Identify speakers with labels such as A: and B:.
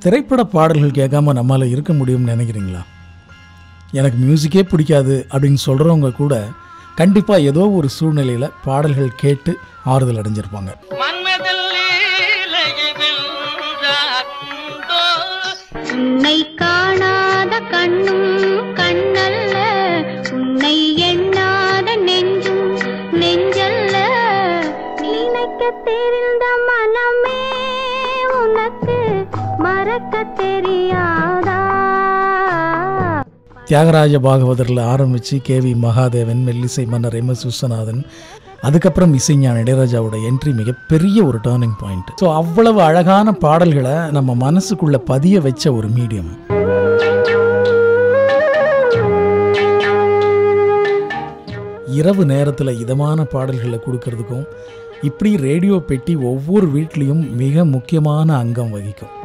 A: திரைப்பட பாடல்கள் கேட்காம நம்மளால் இருக்க முடியும்னு நினைக்கிறீங்களா எனக்கு மியூசிக்கே பிடிக்காது அப்படின்னு சொல்கிறவங்க கூட கண்டிப்பாக ஏதோ ஒரு சூழ்நிலையில் பாடல்கள் கேட்டு ஆறுதல் அடைஞ்சிருப்பாங்க
B: மன்மதல் லீலையை வென்றார் உண்டோ?
C: உன்னை காணாத கண்ணும் கண்ணல்ல உன்னை எண்ணாத நெஞ்சும் நெஞ்சல்ல நினைக்க தெரிந்த மனமே உனக்கு மறக்க தெரியாதா
A: தியாகராஜ பாகவதரில் ஆரம்பித்து கேவி மகாதேவன் மெல்லிசை மன்னர் எம் எஸ் விஸ்வநாதன் அதுக்கப்புறம் இசைஞான இளையராஜாவோட என்ட்ரி மிகப்பெரிய ஒரு டேர்னிங் பாயிண்ட் ஸோ அவ்வளவு அழகான பாடல்களை நம்ம மனசுக்குள்ள பதிய வச்ச ஒரு மீடியம் இரவு நேரத்தில் இதமான பாடல்களை கொடுக்கறதுக்கும் இப்படி ரேடியோ பெட்டி ஒவ்வொரு வீட்லேயும் மிக முக்கியமான அங்கம் வகிக்கும்